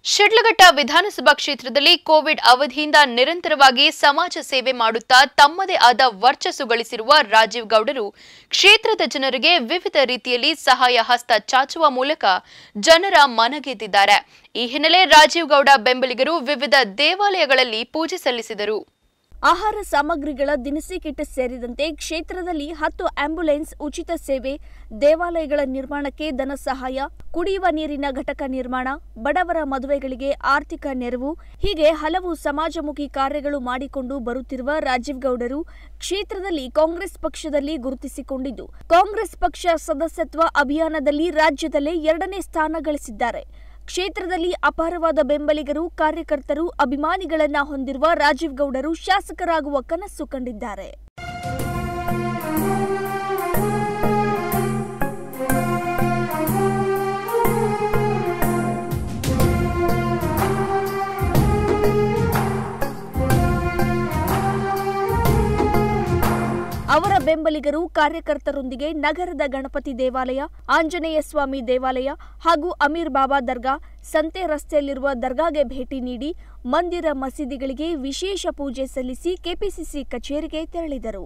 ಶಿಡ್ಲಘಟ್ಟ ವಿಧಾನಸಭಾ ಕ್ಷೇತ್ರದಲ್ಲಿ ಕೋವಿಡ್ ಅವಧಿಯಿಂದ ನಿರಂತರವಾಗಿ ಸಮಾಜ ಸೇವೆ ಮಾಡುತ್ತಾ ತಮ್ಮದೇ ಆದ ವರ್ಚಸ್ಸು ಗಳಿಸಿರುವ ರಾಜೀವ್ ಗೌಡರು ಕ್ಷೇತ್ರದ ಜನರಿಗೆ ವಿವಿಧ ರೀತಿಯಲ್ಲಿ ಸಹಾಯ ಹಸ್ತ ಚಾಚುವ ಮೂಲಕ ಜನರ ಮನಗೆದ್ದಿದ್ದಾರೆ ಈ ಹಿನ್ನೆಲೆ ರಾಜೀವ್ ಗೌಡ ಬೆಂಬಲಿಗರು ವಿವಿಧ ದೇವಾಲಯಗಳಲ್ಲಿ ಪೂಜೆ ಸಲ್ಲಿಸಿದರು ಆಹಾರ ಸಾಮಗ್ರಿಗಳ ದಿನಸಿ ಕಿಟ್ ಸೇರಿದಂತೆ ಕ್ಷೇತ್ರದಲ್ಲಿ ಹತ್ತು ಆಂಬ್ಯುಲೆನ್ಸ್ ಉಚಿತ ಸೇವೆ ದೇವಾಲಯಗಳ ನಿರ್ಮಾಣಕ್ಕೆ ಧನ ಸಹಾಯ ಕುಡಿಯುವ ನೀರಿನ ಘಟಕ ನಿರ್ಮಾಣ ಬಡವರ ಮದುವೆಗಳಿಗೆ ಆರ್ಥಿಕ ನೆರವು ಹೀಗೆ ಹಲವು ಸಮಾಜಮುಖಿ ಕಾರ್ಯಗಳು ಮಾಡಿಕೊಂಡು ಬರುತ್ತಿರುವ ರಾಜೀವ್ ಗೌಡರು ಕ್ಷೇತ್ರದಲ್ಲಿ ಕಾಂಗ್ರೆಸ್ ಪಕ್ಷದಲ್ಲಿ ಗುರುತಿಸಿಕೊಂಡಿದ್ದು ಕಾಂಗ್ರೆಸ್ ಪಕ್ಷ ಸದಸ್ಯತ್ವ ಅಭಿಯಾನದಲ್ಲಿ ರಾಜ್ಯದಲ್ಲೇ ಎರಡನೇ ಸ್ಥಾನ ಗಳಿಸಿದ್ದಾರೆ ಕ್ಷೇತ್ರದಲ್ಲಿ ಅಪಾರವಾದ ಬೆಂಬಲಿಗರು ಕಾರ್ಯಕರ್ತರು ಅಭಿಮಾನಿಗಳನ್ನ ಹೊಂದಿರುವ ರಾಜೀವ್ ಗೌಡರು ಶಾಸಕರಾಗುವ ಕನಸು ಕಂಡಿದ್ದಾರೆ ಅವರ ಬೆಂಬಲಿಗರು ಕಾರ್ಯಕರ್ತರೊಂದಿಗೆ ನಗರದ ಗಣಪತಿ ದೇವಾಲಯ ಆಂಜನೇಯ ಸ್ವಾಮಿ ದೇವಾಲಯ ಹಾಗೂ ಅಮೀರ್ ಬಾಬಾ ದರ್ಗಾ ಸಂತೆ ರಸ್ತೆಯಲ್ಲಿರುವ ದರ್ಗಾಗೆ ಭೇಟಿ ನೀಡಿ ಮಂದಿರ ಮಸೀದಿಗಳಿಗೆ ವಿಶೇಷ ಪೂಜೆ ಸಲ್ಲಿಸಿ ಕೆಪಿಸಿಸಿ ಕಚೇರಿಗೆ ತೆರಳಿದರು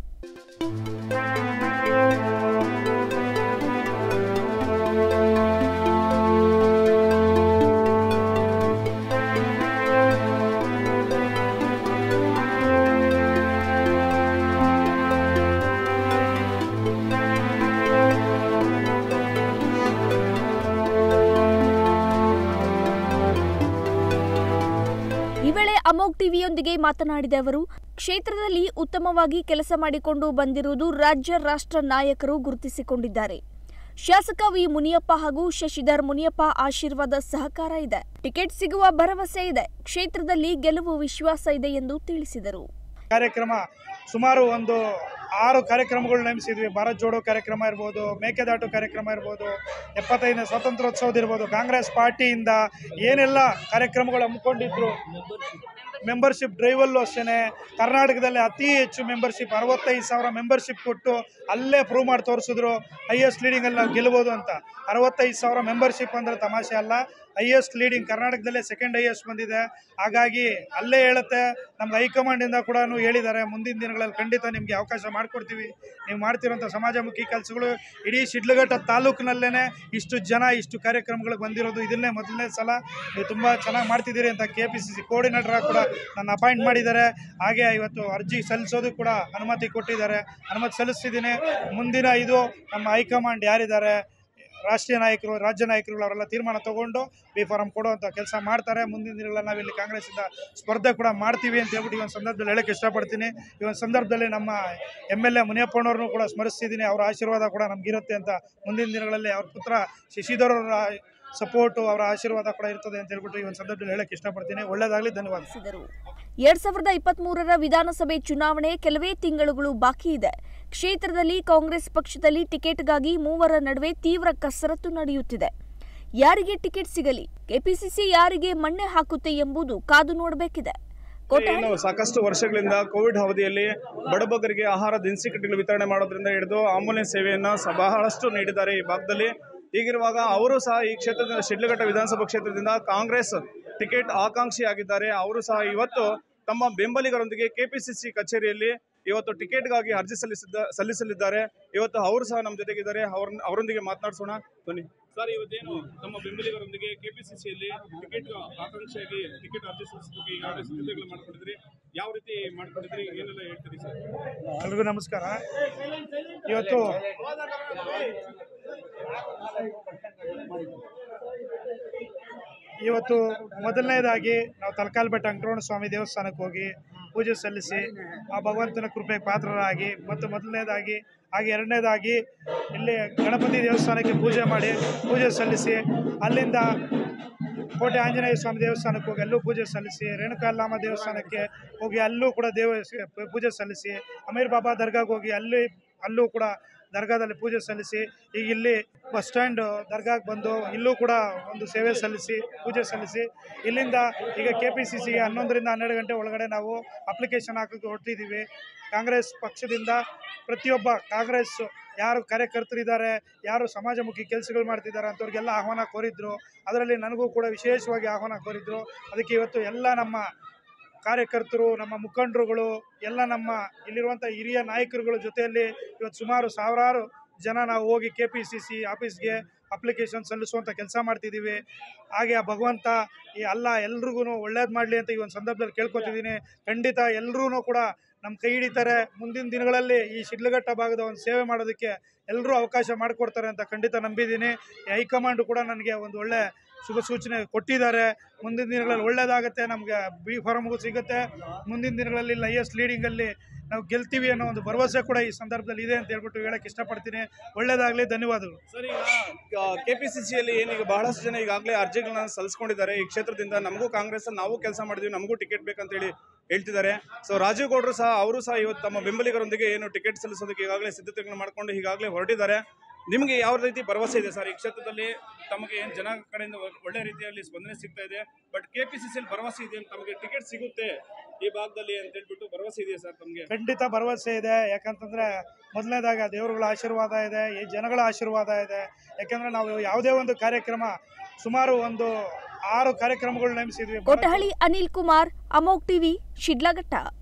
ಈ ವೇಳೆ ಅಮೋಕ್ ಟಿವಿಯೊಂದಿಗೆ ಮಾತನಾಡಿದ ಅವರು ಕ್ಷೇತ್ರದಲ್ಲಿ ಉತ್ತಮವಾಗಿ ಕೆಲಸ ಮಾಡಿಕೊಂಡು ಬಂದಿರುವುದು ರಾಜ್ಯ ರಾಷ್ಟ್ರ ನಾಯಕರು ಗುರುತಿಸಿಕೊಂಡಿದ್ದಾರೆ ಶಾಸಕ ವಿ ಮುನಿಯಪ್ಪ ಹಾಗೂ ಶಶಿಧರ್ ಮುನಿಯಪ್ಪ ಆಶೀರ್ವಾದ ಸಹಕಾರ ಇದೆ ಟಿಕೆಟ್ ಸಿಗುವ ಭರವಸೆ ಇದೆ ಕ್ಷೇತ್ರದಲ್ಲಿ ಗೆಲುವು ವಿಶ್ವಾಸ ಇದೆ ಎಂದು ತಿಳಿಸಿದರು ಕಾರ್ಯಕ್ರಮ ಸುಮಾರು ಒಂದು ಆರು ಕಾರ್ಯಕ್ರಮಗಳು ನೇಮಿಸಿದ್ವಿ ಭಾರತ್ ಜೋಡೋ ಕಾರ್ಯಕ್ರಮ ಇರ್ಬೋದು ಮೇಕೆದಾಟು ಕಾರ್ಯಕ್ರಮ ಇರ್ಬೋದು ಎಪ್ಪತ್ತೈದನೇ ಸ್ವಾತಂತ್ರ್ಯೋತ್ಸವದ ಇರ್ಬೋದು ಕಾಂಗ್ರೆಸ್ ಪಾರ್ಟಿಯಿಂದ ಏನೆಲ್ಲ ಕಾರ್ಯಕ್ರಮಗಳು ಹಮ್ಮಿಕೊಂಡಿದ್ರು ಮೆಂಬರ್ಶಿಪ್ ಡ್ರೈವಲ್ಲೂ ಅಷ್ಟೇ ಕರ್ನಾಟಕದಲ್ಲಿ ಅತಿ ಹೆಚ್ಚು ಮೆಂಬರ್ಶಿಪ್ ಅರವತ್ತೈದು ಸಾವಿರ ಮೆಂಬರ್ಶಿಪ್ ಕೊಟ್ಟು ಅಲ್ಲೇ ಪ್ರೂವ್ ಮಾಡಿ ತೋರಿಸಿದ್ರು ಹೈಯೆಸ್ಟ್ ಲೀಡಿಂಗಲ್ಲಿ ನಾವು ಗೆಲ್ಬೋದು ಅಂತ ಅರವತ್ತೈದು ಸಾವಿರ ಮೆಂಬರ್ಶಿಪ್ ಅಂದರೆ ತಮಾಷೆ ಅಲ್ಲ ಹೈಯೆಸ್ಟ್ ಲೀಡಿಂಗ್ ಕರ್ನಾಟಕದಲ್ಲೇ ಸೆಕೆಂಡ್ ಹೈಯೆಸ್ಟ್ ಬಂದಿದೆ ಹಾಗಾಗಿ ಅಲ್ಲೇ ಹೇಳುತ್ತೆ ನಮ್ಗೆ ಹೈಕಮಾಂಡಿಂದ ಕೂಡ ಹೇಳಿದ್ದಾರೆ ಮುಂದಿನ ದಿನಗಳಲ್ಲಿ ಖಂಡಿತ ನಿಮಗೆ ಅವಕಾಶ ಮಾಡಿಕೊಡ್ತೀವಿ ನೀವು ಮಾಡ್ತಿರೋಂಥ ಸಮಾಜಮುಖಿ ಕೆಲಸಗಳು ಇಡೀ ಶಿಡ್ಲಘಟ್ಟ ತಾಲೂಕಿನಲ್ಲೇ ಇಷ್ಟು ಜನ ಇಷ್ಟು ಕಾರ್ಯಕ್ರಮಗಳಿಗೆ ಬಂದಿರೋದು ಇದನ್ನೇ ಮೊದಲನೇ ಸಲ ನೀವು ತುಂಬ ಚೆನ್ನಾಗಿ ಮಾಡ್ತಿದ್ದೀರಿ ಅಂತ K P C C coordinator ಕೂಡ ನನ್ನ ಅಪಾಯಿಂಟ್ ಮಾಡಿದ್ದಾರೆ ಹಾಗೆ ಇವತ್ತು ಅರ್ಜಿ ಸಲ್ಲಿಸೋದು ಕೂಡ ಅನುಮತಿ ಕೊಟ್ಟಿದ್ದಾರೆ ಅನುಮತಿ ಸಲ್ಲಿಸ್ತಿದ್ದೀನಿ ಮುಂದಿನ ಇದು ನಮ್ಮ ಹೈಕಮಾಂಡ್ ಯಾರಿದ್ದಾರೆ ರಾಷ್ಟ್ರೀಯ ನಾಯಕರು ರಾಜ್ಯ ನಾಯಕರುಗಳು ಅವರೆಲ್ಲ ತೀರ್ಮಾನ ತಗೊಂಡು ಬಿ ಫಾರಂ ಕೊಡುವಂಥ ಕೆಲಸ ಮಾಡ್ತಾರೆ ಮುಂದಿನ ದಿನಗಳಲ್ಲಿ ನಾವಿಲ್ಲಿ ಕಾಂಗ್ರೆಸ್ಸಿಂದ ಸ್ಪರ್ಧೆ ಕೂಡ ಮಾಡ್ತೀವಿ ಅಂತ ಹೇಳ್ಬಿಟ್ಟು ಈ ಒಂದು ಸಂದರ್ಭದಲ್ಲಿ ಹೇಳಕ್ಕೆ ಇಷ್ಟಪಡ್ತೀನಿ ಈ ಒಂದು ಸಂದರ್ಭದಲ್ಲಿ ನಮ್ಮ ಎಮ್ ಎಲ್ ಎ ಮುನಿಯಪ್ಪನವ್ರನ್ನೂ ಕೂಡ ಸ್ಮರಿಸ್ತಿದ್ದೀನಿ ಅವರ ಆಶೀರ್ವಾದ ಕೂಡ ನಮಗಿರುತ್ತೆ ಅಂತ ಮುಂದಿನ ದಿನಗಳಲ್ಲಿ ಅವ್ರ ಪುತ್ರ ಶಶಿಧರ್ ಅವರ ಸಪೋರ್ಟು ಅವರ ಆಶೀರ್ವಾದ ಕೂಡ ಇರ್ತದೆ ಅಂತ ಹೇಳ್ಬಿಟ್ಟು ಈ ಒಂದು ಸಂದರ್ಭದಲ್ಲಿ ಹೇಳಕ್ಕೆ ಇಷ್ಟಪಡ್ತೀನಿ ಒಳ್ಳೆಯದಾಗಲಿ ಧನ್ಯವಾದ ತಿಳಿಸಿದರು ಎರಡ್ ಸಾವಿರದ ಇಪ್ಪತ್ತ್ ಮೂರರ ವಿಧಾನಸಭೆ ಚುನಾವಣೆ ಕೆಲವೇ ತಿಂಗಳುಗಳು ಬಾಕಿ ಇದೆ ಕ್ಷೇತ್ರದಲ್ಲಿ ಕಾಂಗ್ರೆಸ್ ಪಕ್ಷದಲ್ಲಿ ಟಿಕೆಟ್ಗಾಗಿ ಮೂವರ ನಡುವೆ ತೀವ್ರ ಕಸರತ್ತು ನಡೆಯುತ್ತಿದೆ ಯಾರಿಗೆ ಟಿಕೆಟ್ ಸಿಗಲಿ ಕೆಪಿಸಿಸಿ ಯಾರಿಗೆ ಮಣ್ಣೆ ಹಾಕುತ್ತೆ ಎಂಬುದು ಕಾದು ನೋಡಬೇಕಿದೆ ಏನು ಸಾಕಷ್ಟು ವರ್ಷಗಳಿಂದ ಕೋವಿಡ್ ಅವಧಿಯಲ್ಲಿ ಬಡಬಗರಿಗೆ ಆಹಾರ ದಿನಸಿ ಕಿಟ್ಗಳು ವಿತರಣೆ ಮಾಡೋದ್ರಿಂದ ಹಿಡಿದು ಆಂಬುಲೆನ್ಸ್ ಸೇವೆಯನ್ನು ಸ ಬಹಳಷ್ಟು ನೀಡಿದ್ದಾರೆ ಈ ಭಾಗದಲ್ಲಿ ಹೀಗಿರುವಾಗ ಅವರು ಸಹ ಈ ಕ್ಷೇತ್ರದಿಂದ ಶಿಡ್ಲಘಟ್ಟ ವಿಧಾನಸಭಾ ಕ್ಷೇತ್ರದಿಂದ ಕಾಂಗ್ರೆಸ್ ಟಿಕೆಟ್ ಆಕಾಂಕ್ಷಿಯಾಗಿದ್ದಾರೆ ಅವರು ಸಹ ಇವತ್ತು ತಮ್ಮ ಬೆಂಬಲಿಗರೊಂದಿಗೆ ಕೆಪಿಸಿಸಿ ಕಚೇರಿಯಲ್ಲಿ ಇವತ್ತು ಟಿಕೆಟ್ಗಾಗಿ ಅರ್ಜಿ ಸಲ್ಲಿಸಿದ್ದ ಸಲ್ಲಿಸಲಿದ್ದಾರೆ ಇವತ್ತು ಅವರು ಸಹ ನಮ್ಮ ಜೊತೆಗಿದ್ದಾರೆ ಅವ್ರ ಅವರೊಂದಿಗೆ ಮಾತನಾಡಿಸೋಣ ಬನ್ನಿ ಸರ್ ಇವತ್ತೇನು ತಮ್ಮ ಬೆಂಬಲಿಗರೊಂದಿಗೆ ಕೆಪಿಸಿಸಿಯಲ್ಲಿ ಟಿಕೆಟ್ ಆಕಾಂಕ್ಷಿಯಾಗಿ ಟಿಕೆಟ್ ಅರ್ಜಿ ಸಲ್ಲಿಸೋದಕ್ಕೆ ಈಗಾಗಲೇ ಸಿದ್ಧತೆಗಳು ಮಾಡ್ಕೊಂಡಿದ್ರಿ ಯಾವ ರೀತಿ ಮಾಡ್ಕೊಂಡಿದ್ರಿ ಏನೆಲ್ಲ ಹೇಳ್ತೀರಿ ಸರ್ ಎಲ್ರಿಗೂ ನಮಸ್ಕಾರ ಇವತ್ತು ಇವತ್ತು ಮೊದಲನೇದಾಗಿ ನಾವು ತಲಕಾಲ್ ಬೆಟ್ಟ ಅಂಕರಮಣ ಸ್ವಾಮಿ ದೇವಸ್ಥಾನಕ್ಕೆ ಹೋಗಿ ಪೂಜೆ ಸಲ್ಲಿಸಿ ಆ ಭಗವಂತನ ಕೃಪೆಗೆ ಪಾತ್ರರಾಗಿ ಮತ್ತು ಮೊದಲನೇದಾಗಿ ಹಾಗೆ ಎರಡನೇದಾಗಿ ಇಲ್ಲಿ ಗಣಪತಿ ದೇವಸ್ಥಾನಕ್ಕೆ ಪೂಜೆ ಮಾಡಿ ಪೂಜೆ ಸಲ್ಲಿಸಿ ಅಲ್ಲಿಂದ ಕೋಟೆ ಆಂಜನೇಯ ಸ್ವಾಮಿ ದೇವಸ್ಥಾನಕ್ಕೆ ಹೋಗಿ ಅಲ್ಲೂ ಪೂಜೆ ಸಲ್ಲಿಸಿ ರೇಣುಕಾಲಾಮ ದೇವಸ್ಥಾನಕ್ಕೆ ಹೋಗಿ ಅಲ್ಲೂ ಕೂಡ ದೇವ ಪೂಜೆ ಸಲ್ಲಿಸಿ ಅಮೀರ್ ಬಾಬಾ ದರ್ಗಾಗೆ ಹೋಗಿ ಅಲ್ಲಿ ಅಲ್ಲೂ ಕೂಡ ದರ್ಗಾದಲ್ಲಿ ಪೂಜೆ ಸಲ್ಲಿಸಿ ಈಗ ಇಲ್ಲಿ ಬಸ್ ಸ್ಟ್ಯಾಂಡ್ ದರ್ಗಾಗೆ ಬಂದು ಇಲ್ಲೂ ಕೂಡ ಒಂದು ಸೇವೆ ಸಲ್ಲಿಸಿ ಪೂಜೆ ಸಲ್ಲಿಸಿ ಇಲ್ಲಿಂದ ಈಗ ಕೆ ಪಿ ಸಿ ಸಿಗೆ ಹನ್ನೊಂದರಿಂದ ಹನ್ನೆರಡು ಗಂಟೆ ಒಳಗಡೆ ನಾವು ಅಪ್ಲಿಕೇಶನ್ ಹಾಕೋಕ್ಕೆ ಹೊರಟಿದ್ದೀವಿ ಕಾಂಗ್ರೆಸ್ ಪಕ್ಷದಿಂದ ಪ್ರತಿಯೊಬ್ಬ ಕಾಂಗ್ರೆಸ್ ಯಾರು ಕಾರ್ಯಕರ್ತರಿದ್ದಾರೆ ಯಾರು ಸಮಾಜಮುಖಿ ಕೆಲಸಗಳು ಮಾಡ್ತಿದ್ದಾರೆ ಅಂಥವ್ರಿಗೆಲ್ಲ ಆಹ್ವಾನ ಕೋರಿದ್ರು ಅದರಲ್ಲಿ ನನಗೂ ಕೂಡ ವಿಶೇಷವಾಗಿ ಆಹ್ವಾನ ಕೋರಿದ್ರು ಅದಕ್ಕೆ ಇವತ್ತು ಎಲ್ಲ ನಮ್ಮ ಕಾರ್ಯಕರ್ತರು ನಮ್ಮ ಮುಖಂಡರುಗಳು ಎಲ್ಲ ನಮ್ಮ ಇಲ್ಲಿರುವಂಥ ಹಿರಿಯ ನಾಯಕರುಗಳ ಜೊತೆಯಲ್ಲಿ ಇವತ್ತು ಸುಮಾರು ಸಾವಿರಾರು ಜನ ನಾವು ಹೋಗಿ ಕೆ ಪಿ ಸಿ ಸಿ ಆಫೀಸ್ಗೆ ಅಪ್ಲಿಕೇಶನ್ ಸಲ್ಲಿಸುವಂಥ ಕೆಲಸ ಮಾಡ್ತಿದ್ದೀವಿ ಹಾಗೆ ಆ ಭಗವಂತ ಈ ಅಲ್ಲ ಎಲ್ರಿಗೂ ಒಳ್ಳೇದು ಮಾಡಲಿ ಅಂತ ಈ ಒಂದು ಸಂದರ್ಭದಲ್ಲಿ ಕೇಳ್ಕೊತಿದ್ದೀನಿ ಖಂಡಿತ ಎಲ್ಲರೂ ಕೂಡ ನಮ್ಮ ಕೈ ಹಿಡಿತಾರೆ ಮುಂದಿನ ದಿನಗಳಲ್ಲಿ ಈ ಶಿಡ್ಲಘಟ್ಟ ಭಾಗದ ಒಂದು ಸೇವೆ ಮಾಡೋದಕ್ಕೆ ಎಲ್ಲರೂ ಅವಕಾಶ ಮಾಡಿಕೊಡ್ತಾರೆ ಅಂತ ಖಂಡಿತ ನಂಬಿದ್ದೀನಿ ಈ ಹೈಕಮಾಂಡ್ ಕೂಡ ನನಗೆ ಒಂದು ಒಳ್ಳೆ ಶುಭ ಸೂಚನೆ ಕೊಟ್ಟಿದ್ದಾರೆ ಮುಂದಿನ ದಿನಗಳಲ್ಲಿ ಒಳ್ಳೇದಾಗುತ್ತೆ ನಮಗೆ ಬಿ ಫಾರಮ್ಗೂ ಸಿಗುತ್ತೆ ಮುಂದಿನ ದಿನಗಳಲ್ಲಿ ಹೈಯೆಸ್ಟ್ ಲೀಡಿಂಗಲ್ಲಿ ನಾವು ಗೆಲ್ತೀವಿ ಅನ್ನೋ ಒಂದು ಭರವಸೆ ಕೂಡ ಈ ಸಂದರ್ಭದಲ್ಲಿ ಇದೆ ಅಂತ ಹೇಳ್ಬಿಟ್ಟು ಹೇಳಕ್ಕೆ ಇಷ್ಟಪಡ್ತೀನಿ ಒಳ್ಳೇದಾಗಲಿ ಧನ್ಯವಾದಗಳು ಸರ್ ಈಗ ಕೆ ಪಿ ಸಿ ಸಿಯಲ್ಲಿ ಏನೀಗ ಬಹಳಷ್ಟು ಜನ ಈಗಾಗಲೇ ಅರ್ಜಿಗಳನ್ನ ಸಲ್ಲಿಸ್ಕೊಂಡಿದ್ದಾರೆ ಈ ಕ್ಷೇತ್ರದಿಂದ ನಮಗೂ ಕಾಂಗ್ರೆಸ್ ನಾವು ಕೆಲಸ ಮಾಡಿದ್ವಿ ನಮಗೂ ಟಿಕೆಟ್ ಬೇಕಂತ ಹೇಳಿ ಹೇಳ್ತಿದ್ದಾರೆ ಸೊ ರಾಜೀವ್ ಗೌಡರು ಸಹ ಅವರು ಸಹ ಇವತ್ತು ತಮ್ಮ ಬೆಂಬಲಿಗರೊಂದಿಗೆ ಏನು ಟಿಕೆಟ್ ಸಲ್ಲಿಸೋದಕ್ಕೆ ಈಗಾಗಲೇ ಸಿದ್ಧತೆಗಳನ್ನು ಮಾಡ್ಕೊಂಡು ಈಗಾಗಲೇ ಹೊರಟಿದ್ದಾರೆ ನಿಮಗೆ ಯಾವ ರೀತಿ ಭರವಸೆ ಇದೆ ಸರ್ ಈ ಕ್ಷೇತ್ರದಲ್ಲಿ ತಮಗೆ ಏನು ಜನ ಕಡೆಯಿಂದ ಒ- ಒಳ್ಳೆ ರೀತಿಯಲ್ಲಿ ಸ್ಪಂದನೆ ಸಿಗ್ತಾ ಇದೆ ಬಟ್ ಕೆ ಪಿ ಸಿ ಸಿಯಲ್ಲಿ ಭರವಸೆ ಇದೆ ತಮಗೆ ಟಿಕೆಟ್ ಸಿಗುತ್ತೆ ಈ ಭಾಗದಲ್ಲಿ ಅಂತ ಹೇಳ್ಬಿಟ್ಟು ಭರವಸೆ ಇದೆ ಸರ್ ತಮಗೆ ಖಂಡಿತ ಭರವಸೆ ಇದೆ ಯಾಕಂತಂದ್ರೆ ಮೊದಲನೇದಾಗ ದೇವರುಗಳ ಆಶೀರ್ವಾದ ಇದೆ ಈ ಜನಗಳ ಆಶೀರ್ವಾದ ಇದೆ ಯಾಕಂದ್ರೆ ನಾವು ಯಾವುದೇ ಒಂದು ಕಾರ್ಯಕ್ರಮ ಸುಮಾರು ಒಂದು ಆರು ಕಾರ್ಯಕ್ರಮಗಳು ನೇಮಿಸಿದ್ವಿ ಕೊಟ್ಟಹಳ್ಳಿ ಅನಿಲ್ ಕುಮಾರ್ ಅಮೋಕ್ ಟಿವಿ ಶಿಡ್ಲಘಟ್ಟ